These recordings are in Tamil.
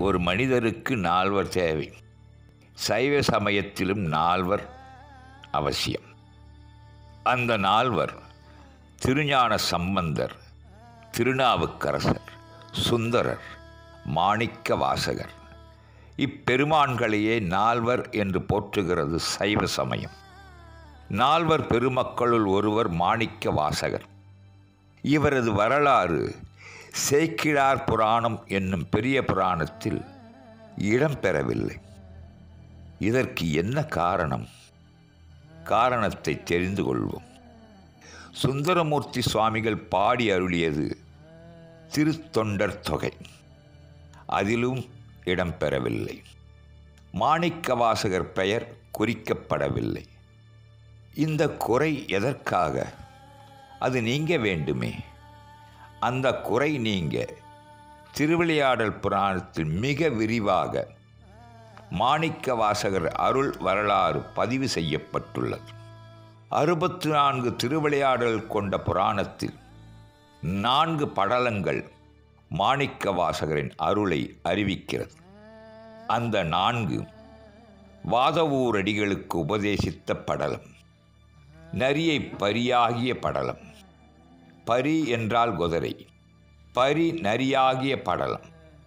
ஒரு மனிதருக்கு நால்வர் தேவை சைவ சமயத்திலும் நால்வர் அவசியம் அந்த நால்வர் திருஞான சம்பந்தர் திருநாவுக்கரசர் சுந்தரர் மாணிக்க வாசகர் இப்பெருமான்களையே நால்வர் என்று போற்றுகிறது சைவ சமயம் நால்வர் பெருமக்களுள் ஒருவர் மாணிக்க வாசகர் இவரது வரலாறு சேக்கிழார் புராணம் என்னும் பெரிய புராணத்தில் இடம்பெறவில்லை இதற்கு என்ன காரணம் காரணத்தை தெரிந்து கொள்வோம் சுந்தரமூர்த்தி சுவாமிகள் பாடி அருளியது திருத்தொண்டர் தொகை அதிலும் இடம்பெறவில்லை மாணிக்கவாசகர் பெயர் குறிக்கப்படவில்லை இந்த குறை எதற்காக அது நீங்க வேண்டுமே அந்த குறை நீங்க திருவிளையாடல் புராணத்தில் மிக விரிவாக மாணிக்க வாசகர் அருள் வரலாறு பதிவு செய்யப்பட்டுள்ளது அறுபத்து நான்கு திருவிளையாடல் கொண்ட புராணத்தில் நான்கு படலங்கள் மாணிக்க வாசகரின் அருளை அறிவிக்கிறது அந்த நான்கு வாதவூரடிகளுக்கு உபதேசித்த படலம் நரியை பரியாகிய படலம் பரி என்றால் குதிரை பரி நரியாகிய படலம்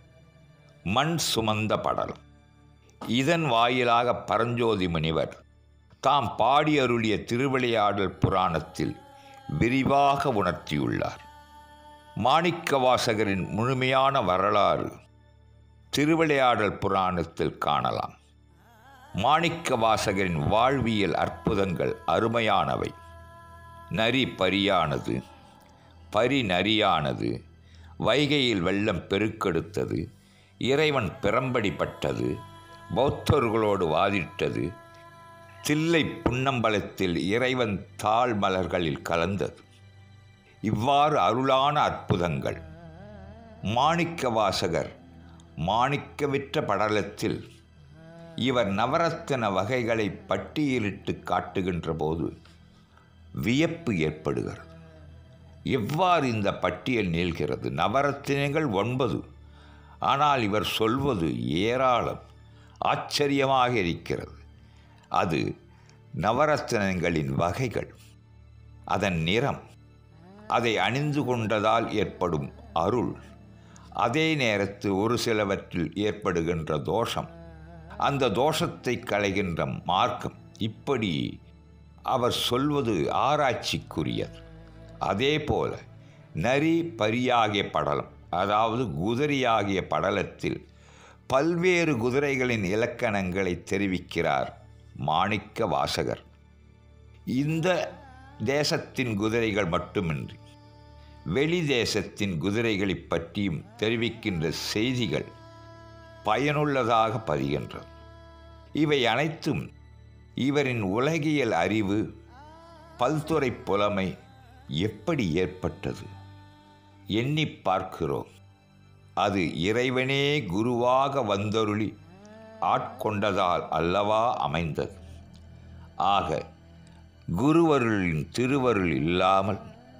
மண் சுமந்த படலம் இதன் வாயிலாக பரஞ்சோதி முனிவர் தாம் பாடி அருளிய திருவிளையாடல் புராணத்தில் விரிவாக உணர்த்தியுள்ளார் மாணிக்கவாசகரின் முழுமையான வரலாறு திருவிளையாடல் புராணத்தில் காணலாம் மாணிக்கவாசகரின் வாழ்வியல் அற்புதங்கள் அருமையானவை நரி பரியானது பரி நரியானது வைகையில் வெள்ளம் பெருக்கெடுத்தது இறைவன் பிறம்படிப்பட்டது பௌத்தர்களோடு வாதிட்டது தில்லை புன்னம்பலத்தில் இறைவன் தாழ் மலர்களில் கலந்தது இவ்வாறு அருளான அற்புதங்கள் மாணிக்க வாசகர் மாணிக்கவிற்ற படலத்தில் இவர் நவரத்தின வகைகளை பட்டியலிட்டு காட்டுகின்ற போது வியப்பு ஏற்படுகிறது எவ்வாறு இந்த பட்டியல் நீள்கிறது நவரத்தினங்கள் ஒன்பது ஆனால் இவர் சொல்வது ஏராளம் ஆச்சரியமாக இருக்கிறது அது நவரத்தினங்களின் வகைகள் அதன் நிறம் அதை அணிந்து கொண்டதால் ஏற்படும் அருள் அதே நேரத்து ஒரு சிலவற்றில் ஏற்படுகின்ற தோஷம் அந்த தோஷத்தை களைகின்ற மார்க்கம் இப்படி அவர் சொல்வது ஆராய்ச்சிக்குரியது அதே போல நரி பரியாகிய படலம் அதாவது குதிரையாகிய படலத்தில் பல்வேறு குதிரைகளின் இலக்கணங்களை தெரிவிக்கிறார் மாணிக்க வாசகர் இந்த தேசத்தின் குதிரைகள் மட்டுமின்றி வெளி தேசத்தின் குதிரைகளைப் பற்றியும் தெரிவிக்கின்ற செய்திகள் பயனுள்ளதாக பதிகின்றது இவை அனைத்தும் இவரின் உலகியல் அறிவு பல்துறை புலமை எப்படி ஏற்பட்டது எண்ணி பார்க்கிறோம் அது இறைவனே குருவாக வந்தருளி ஆட்கொண்டதால் அல்லவா அமைந்தது ஆக குருவருளின் திருவருள் இல்லாமல்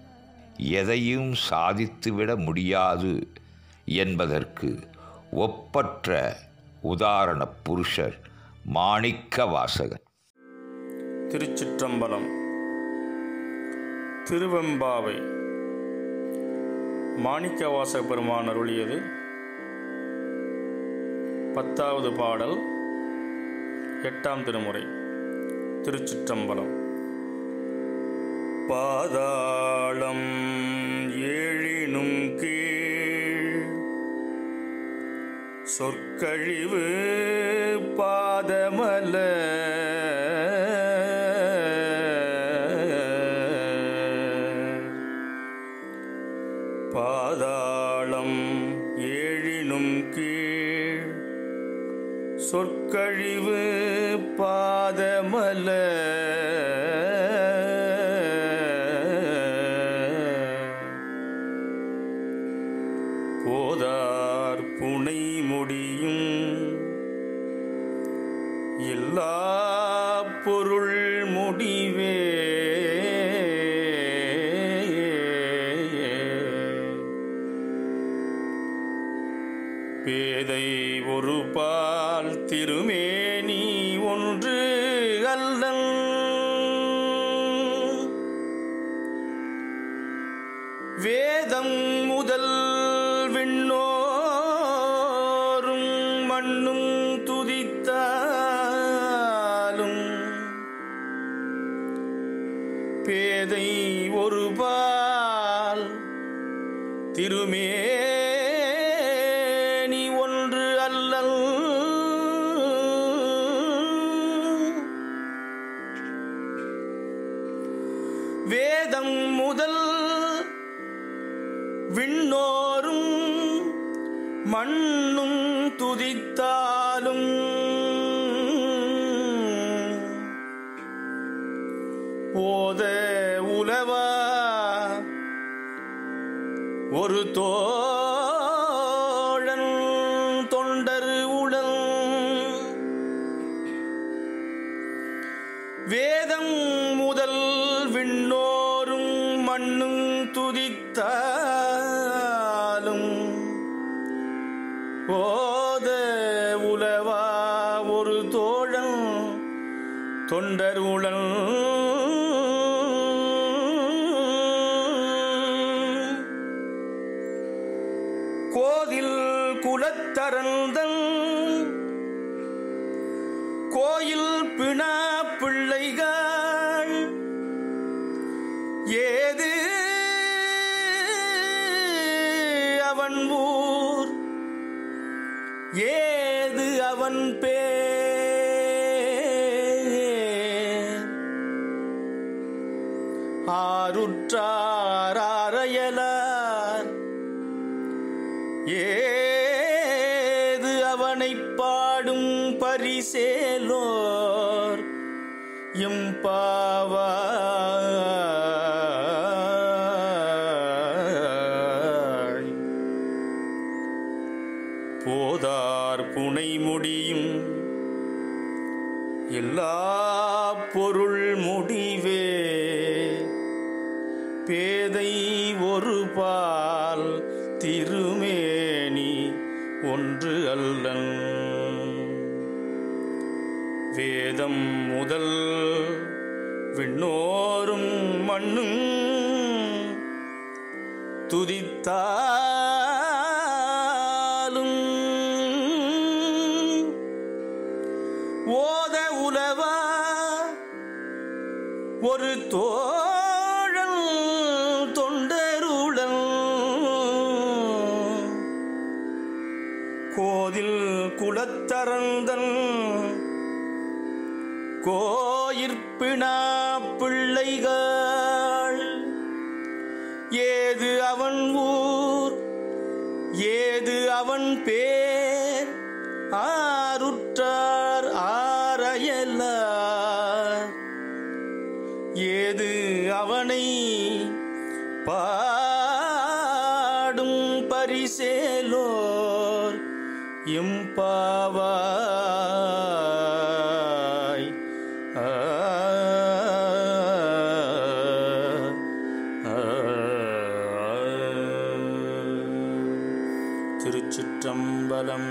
எதையும் சாதித்துவிட முடியாது என்பதற்கு ஒப்பற்ற உதாரண புருஷர் மாணிக்க வாசகன் திருச்சிற்றம்பலம் திருவெம்பாவை மாணிக்கவாசக பெருமான் அருளியது பத்தாவது பாடல் எட்டாம் திருமுறை திருச்சிற்றம்பலம் பாதாளம் ஏழினும் கீழ் சொற்கழிவு பாதமல பாதாளம் ஏழினும் கீழ் சொற்கழிவு பாதமல போதார் புனை முடியும் எல்லா பொருள் முடிவே பேதை ஒரு பால் திருமேனி ஒன்று அல்லன் வேதம் முதல் விண்ணோரும் மண்ணும் துதித்தாலும் பேதை ஒரு பால் திருமேனி ஒன்று அல்லல் வேதம் முதல் விண்ணோரும் மண்ணும் துதித்தாலும் ஓத உலவா ஒரு தோழன் தொண்டர் உடல் வேதம் முதல் விண்ணோரும் மண்ணும் துதித்தாலும் ஓத உலவா ஒரு தோழன் தொண்டர் உடல் கோதில் குலத்தரந்தன் கோயில் பிணா பிள்ளைகள் ஏது அவன் ஊர் ஏது அவன் பேர் ஆருற்றாரையலார் ஏது அவனைப் பாடும் பரிசேலோர் எம்பாவாய் போதார் புனை முடியும் எல்லா பொருள் முடிவே பேதை ஒரு பால் திருமேனி ஒன்று அல்லன் வேதம் முதல் விண்ணோரும் மண்ணும் துதித்தாலும் ஓத உலவா ஒரு தோழன் தொண்டருடன் கோதில் குலத்தரந்தன் கோயிற்பினா பிள்ளைகள் ஏது அவன் ஊர் ஏது அவன் பேர் ஆருற்றார் ஆரையலார் ஏது அவனை பாடும் பரிசேலோர் எம்பாவாய் ஆ, ஆ, திருச்சிற்றம்பலம்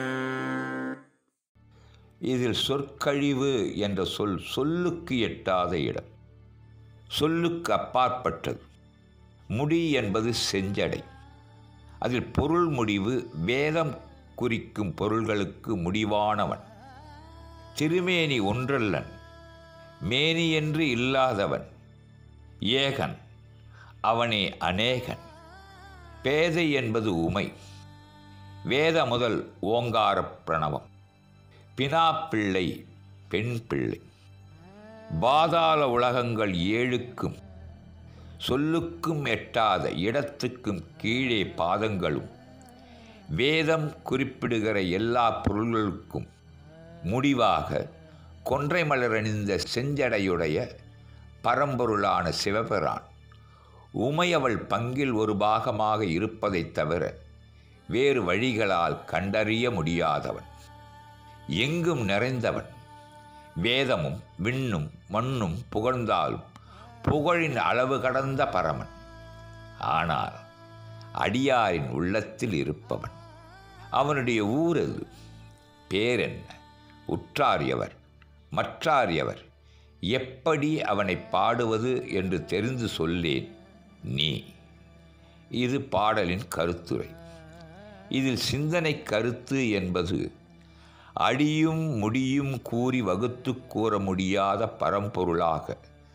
இதில் சொற்கழிவு என்ற சொல் சொல்லுக்கு எட்டாத இடம் சொல்லுக்கு அப்பாற்பட்டது முடி என்பது செஞ்சடை அதில் பொருள் முடிவு வேதம் குறிக்கும் பொருள்களுக்கு முடிவானவன் திருமேனி ஒன்றல்லன் மேனி என்று இல்லாதவன் ஏகன் அவனே அநேகன் பேதை என்பது உமை வேத முதல் ஓங்கார பிரணவம் பினா பிள்ளை பெண் பிள்ளை பாதாள உலகங்கள் ஏழுக்கும் சொல்லுக்கும் எட்டாத இடத்துக்கும் கீழே பாதங்களும் வேதம் குறிப்பிடுகிற எல்லா பொருள்களுக்கும் முடிவாக கொன்றை மலர் அணிந்த செஞ்சடையுடைய பரம்பொருளான சிவபிரான் உமையவள் பங்கில் ஒரு பாகமாக இருப்பதைத் தவிர வேறு வழிகளால் கண்டறிய முடியாதவன் எங்கும் நிறைந்தவன் வேதமும் விண்ணும் மண்ணும் புகழ்ந்தாலும் புகழின் அளவு கடந்த பரமன் ஆனால் அடியாரின் உள்ளத்தில் இருப்பவன் அவனுடைய ஊர் அது பேரென்ன உற்றார் எவர் மற்றார் எவர் எப்படி அவனை பாடுவது என்று தெரிந்து சொல்லேன் நீ இது பாடலின் கருத்துரை இதில் சிந்தனை கருத்து என்பது அடியும் முடியும் கூறி வகுத்து கூற முடியாத பரம்பொருளாக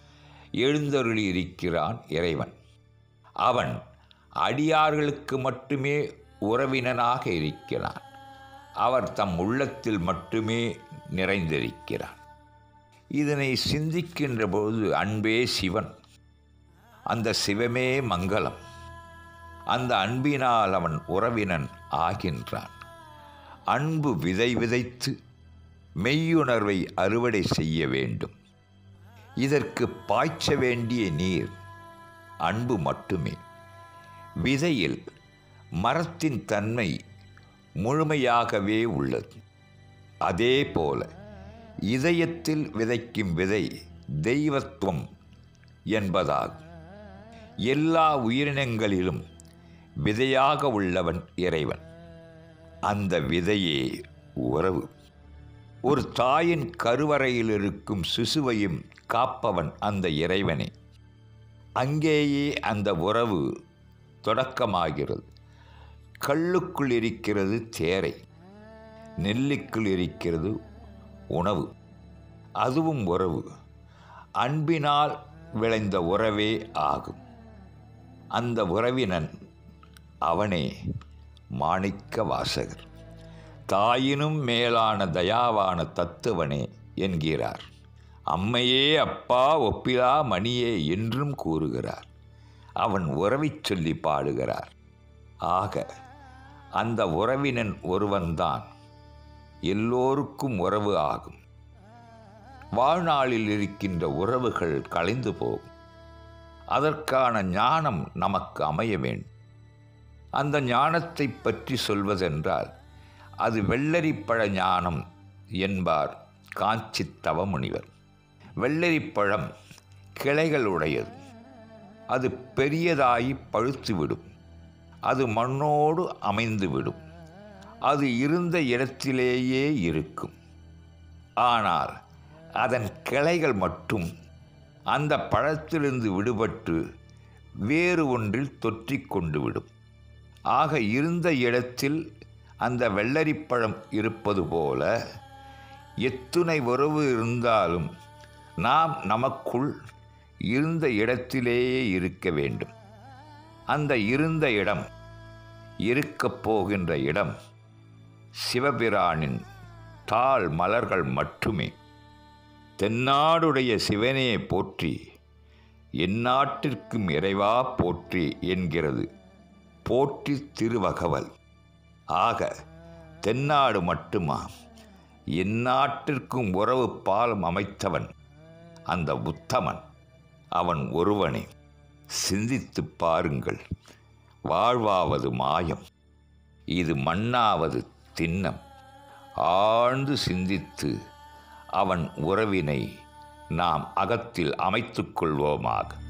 எழுந்தருளியிருக்கிறான் இறைவன் அவன் அடியார்களுக்கு மட்டுமே உறவினனாக இருக்கிறான் அவர் தம் உள்ளத்தில் மட்டுமே நிறைந்திருக்கிறான் இதனை சிந்திக்கின்ற போது அன்பே சிவன் அந்த சிவமே மங்களம் அந்த அன்பினால் அவன் உறவினன் ஆகின்றான் அன்பு விதை விதைத்து மெய்யுணர்வை அறுவடை செய்ய வேண்டும் இதற்கு பாய்ச்ச வேண்டிய நீர் அன்பு மட்டுமே விதையில் மரத்தின் தன்மை முழுமையாகவே உள்ளது அதே போல இதயத்தில் விதைக்கும் விதை தெய்வத்துவம் என்பதாகும் எல்லா உயிரினங்களிலும் விதையாக உள்ளவன் இறைவன் அந்த விதையே உறவு ஒரு தாயின் கருவறையில் இருக்கும் சிசுவையும் காப்பவன் அந்த இறைவனே அங்கேயே அந்த உறவு தொடக்கமாகிறது கல்லுக்குள் இருக்கிறது தேரை நெல்லுக்குள் இருக்கிறது உணவு அதுவும் உறவு அன்பினால் விளைந்த உறவே ஆகும் அந்த உறவினன் அவனே மாணிக்க வாசகர் தாயினும் மேலான தயாவான தத்துவனே என்கிறார் அம்மையே அப்பா ஒப்பிலா மணியே என்றும் கூறுகிறார் அவன் உறவைச் சொல்லி பாடுகிறார் ஆக அந்த உறவினன் ஒருவன்தான் எல்லோருக்கும் உறவு ஆகும் வாழ்நாளில் இருக்கின்ற உறவுகள் கலைந்து போகும் அதற்கான ஞானம் நமக்கு அமைய வேண்டும் அந்த ஞானத்தை பற்றி சொல்வதென்றால் அது வெள்ளரிப்பழ ஞானம் என்பார் காஞ்சி தவமுனிவர் வெள்ளரிப்பழம் கிளைகள் உடையது அது பெரியதாகி பழுத்துவிடும் அது மண்ணோடு அமைந்துவிடும் அது இருந்த இடத்திலேயே இருக்கும் ஆனால் அதன் கிளைகள் மட்டும் அந்த பழத்திலிருந்து விடுபட்டு வேறு ஒன்றில் தொற்றிக் கொண்டு விடும் ஆக இருந்த இடத்தில் அந்த வெள்ளரிப்பழம் இருப்பது போல எத்துணை உறவு இருந்தாலும் நாம் நமக்குள் இருந்த இடத்திலேயே இருக்க வேண்டும் அந்த இருந்த இடம் இருக்கப் போகின்ற இடம் சிவபிரானின் தாள் மலர்கள் மட்டுமே தென்னாடுடைய சிவனே போற்றி எந்நாட்டிற்கும் இறைவா போற்றி என்கிறது போற்றி திருவகவல் ஆக தென்னாடு மட்டுமா எந்நாட்டிற்கும் உறவு பாலம் அமைத்தவன் அந்த உத்தமன் அவன் ஒருவனே சிந்தித்து பாருங்கள் வாழ்வாவது மாயம் இது மண்ணாவது திண்ணம் ஆழ்ந்து சிந்தித்து அவன் உறவினை நாம் அகத்தில் அமைத்துக் கொள்வோமாக